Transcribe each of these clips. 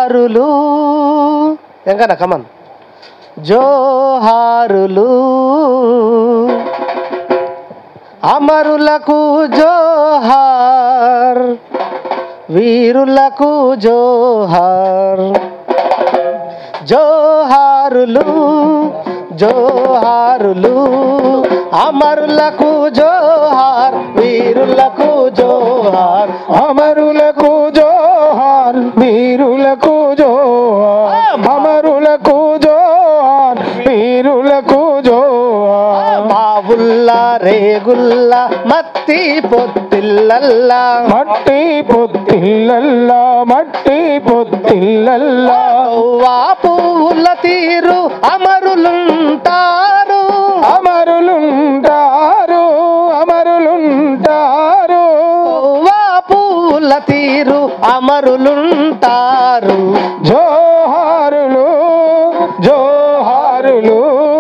జోహారులు ఎంకన్నా కమన్ జోహారులు అమరులకు జోహార్ వీరులకు జోహార్ జోహారులు జోహారులు అమరులకు జోహార్ వీరులకు జోహార్ అమరులకు జోహార్ వీరులకు జోహార్ అమరులకు జోహార్ వీరులకు జోహార్ బావుల్లా రేగుల్లా మత్తి పొత్తిల్లల్లా మట్టి పొత్తిల్లల్లా మట్టి పొత్తిల్లల్లా వా పువ్వుల తీరు అమరులుంటారు అమరులుంటారు అమరులుంటారు వా పువ్వుల తీరు అమరులుంటారు జోహారులు జోహారులు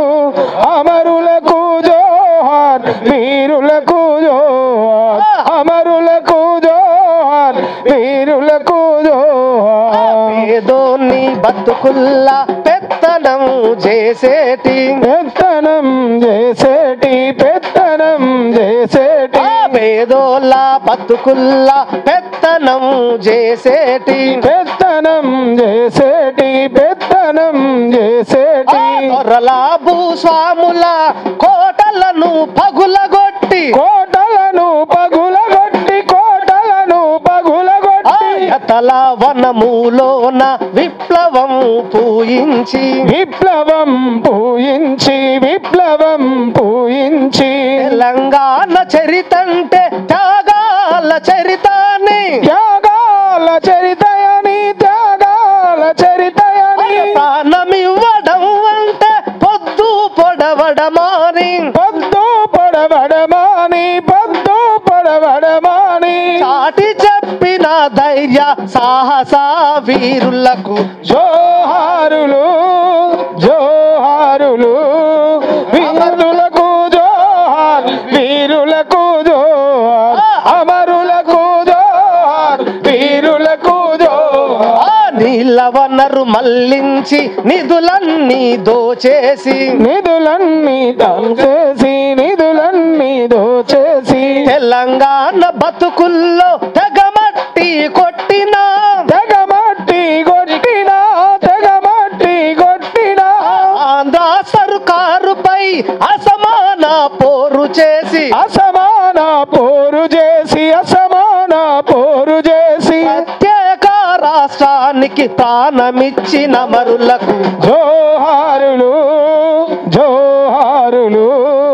అమరులకు జోహార్ వీరులకు జోహార్ అమరులకు జోహార్ వీరులకు జోహార్ పేదోన్ని బతుకుల్లా పెత్తనం చేసేటి పెత్తనం చేసేటి పెత్తనం చేసేటి పేదోళ్ళ బతుకుల్లా పెత్తనం చేసేటి పెత్తనం చేసేటి పెత్తనం చేసేటి దొరల భూస్వాముల కోటలను పగులగొట్టి కోటలను పగులగొట్టి కోటలను పగులగొట్టి ఆయతల వనములోన విప్లవం పూయించి విప్లవం పూయించి విప్లవం పూయించి తెలంగాణ చరితంటే త్యాగాల చరితాన్ని త్యాగాల చరితయని త్యాగాల చరితయని ప్రాణమివ్వడం అంటే పొద్దు పొడవడమాని పొద్దు పొడవడమాని పొద్దు పొడవడమాని చాటి చెప్పిన ధైర్య సాహస వీరులకు జోహారులు జోహారులు వీరులకు జోహార్ వీరులకు జోహార్ అమరులకు జోహార్ వీరులకు జోహార్ ఆ నీళ్ళ వనరు మళ్లించి నిధులన్నీ దోచేసి నిధులన్నీ దోచేసి నిధులన్నీ దోచేసి తెలంగాణ బతుకుల్లో తెగమట్టి కొట్టిన తెగమట్టి కొట్టినా తెగమట్టి కొట్టినా ఆంధ్ర సర్కారుపై అసమాన పోరు చేసి అసమాన పోరు చేసి అసమాన పోరు చేసి ప్రత్యేక రాష్ట్రానికి ప్రాణమిచ్చిన మరులకు జోహారులు జోహారులు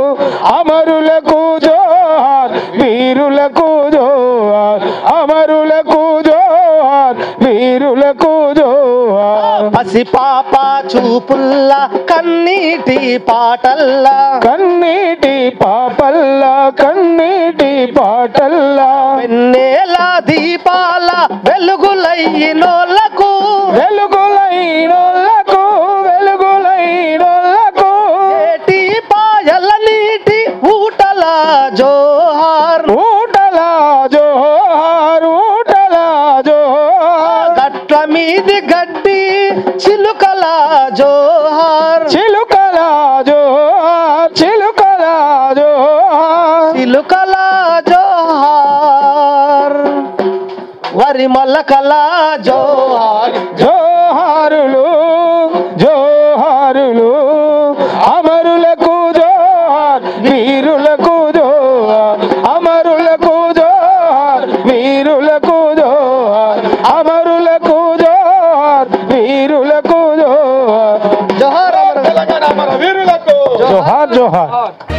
అమరులకు జోహార్ వీరులకు జోహార్ అమరులకు జోహార్ వీరులకు జోహార్ పసి పాప చూపుల్లా కన్నీటి పాటల్లా కన్నీటి పాపల్లా కన్నీటి పాటల్లా వెన్నెల దీపాల వెలుగులయ్యినోళ్లకు వెలుగులైనోళ్లకు వెలుగులైనోళ్లకు ఏటి పాయల నీటి ఊటల జోహార్ ఊటల జోహార్ ఊటల జోహార్ గట్ల మీది గడ్డి చిలుకల జోహార్ చిలుకల జోహార్ చిలుకల జోహార్ చిలుకల జోహార్ వరి మొలకల జోహార్ జోహారులు జోహారులు అమరులకు జోహార్ వీరులకు జోహార్ అమరులకు జోహార్ వీరులకు జోహార్ అమరులకు జోహార్ వీరులకు జోహార్ జోహార్ జోహార్ జోహార్